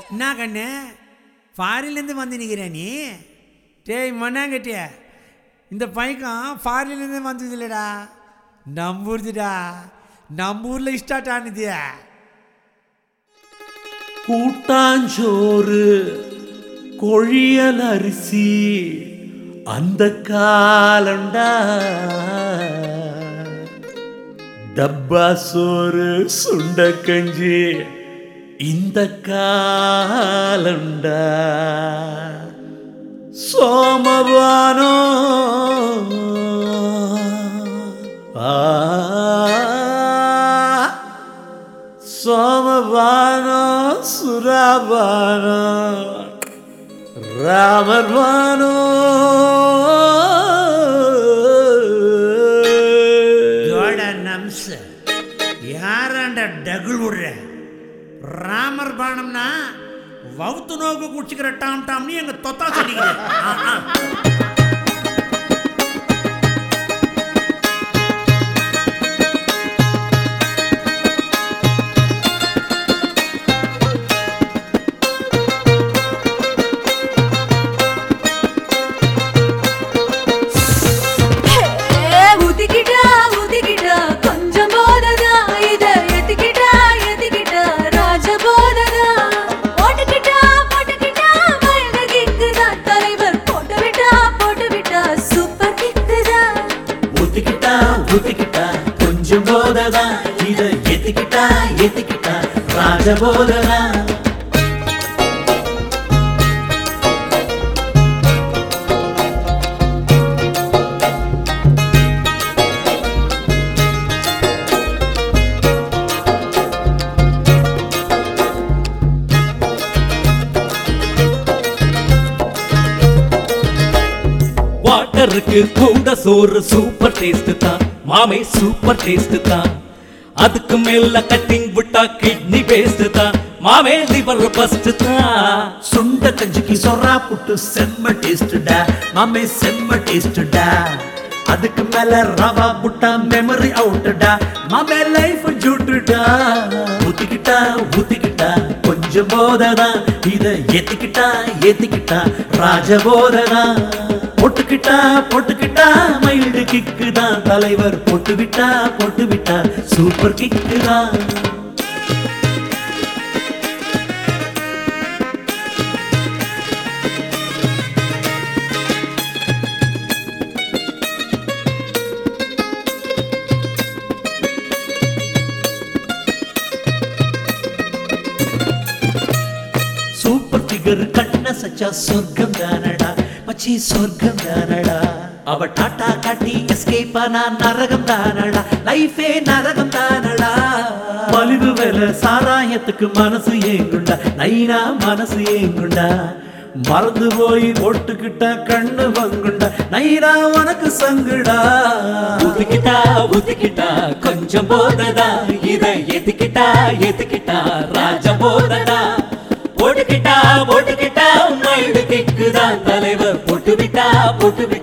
என்ன கண்ணு ஃபாரின்லேருந்து வந்து நிற்கிறேன் நீ டேய் மண்ணாங்கட்டிய இந்த பையன் ஃபாரின்லேருந்து வந்தது இல்லைடா நம்பூர்துடா நம்பூரில் ஸ்டார்ட் ஆனது கூட்டாஞ்சோறு கொழியல் அரிசி அந்த காலண்டா டப்பா சோறு சுண்ட கஞ்சி இந்த காலண்டா சோமபானோ ஆ சோமபானோ சுராபானோ ராமர்பானோ ஜோட நம்ஸ் யாராண்ட டகுள் விடுற ராமர் பானம்னா வவுத்து நோக்கு குடிச்சுக்கிற டாம் டாம்னு எங்க தொத்தா சொல்லிக்கிறேன் ஆ, ஆ. ஏ, ஊத்திக்கிட்டா, ஊத்திக்கிட்டா, கொஞ்சம் போததா, இத ஏத்திக்கிட்டா, ஏத்திக்கிட்டா, ராஜ போததா. போட்டுக்கிட்டா, போட்டுக்கிட்டா, மயங்க கிக்குதா, தலைவர் போட்டு விட்டா, போட்டு விட்டா, சூப்பர் கிக்குதா. ஊத்திக்கிட்டா ஊத்திக்கிட்டா கொஞ்சம் போததா இத ஏத்திக்கிட்டா ஏத்திக்கிட்டா ராஜ போததா வாட்டருக்கு கூட சோறு சூப்பர் டேஸ்ட் தான் மாமே சூப்பர் டேஸ்ட் தான் அதுக்கு மேல கட்டிங் விட்டா கிட்னி பேஸ்ட் தான் மாமே லிவர் பஸ்ட் தான் சுண்ட கஞ்சிக்கு சொரா புட்டு செம்ம டேஸ்டா மாமே செம்ம டேஸ்டா அதுக்கு மேல ரவா புட்டா மெமரி அவுட்டடா மாமே லைஃப் ஜூட்டுடா ஊத்திக்கிட்டா ஊத்திக்கிட்டா கொஞ்சம் போததா இத ஏத்திக்கிட்டா ஏத்திக்கிட்டா ராஜ போததா பொட்டுக்கிட்டா பொட்டுக்கிட்டா மைல்டு கிக்கு தான் தலைவர் பொட்டு விட்டா பொட்டு விட்டா சூப்பர் கிக்கு தான் சூப்பர் ஃபிகர் கண்ண சச்சா சொர்க்கம் தானடா மச்சி சொர்க்கம் தானடா அவ டாட்டா காட்டி எஸ்கேப் ஆனா நரகம் தானடா லைஃபே நரகம் தானடா மலிவு வேலை சாராயத்துக்கு மனசு ஏங்குண்டா நைனா மனசு ஏங்குண்டா மறந்து போய் ஒட்டுக்கிட்ட கண்ணு வங்குண்டா நைனா உனக்கு சங்குடா ஊத்திக்கிட்டா ஊத்திக்கிட்டா கொஞ்சம் போததா இத ஏத்திக்கிட்டா ஏத்திக்கிட்டா ராஜ போததா போட்டுக்கிட்டா போட்டுக்கிட்டா மைண்டு கிக்குதான் தலைவர் போட்டு விட்டா போட்டு விட்டா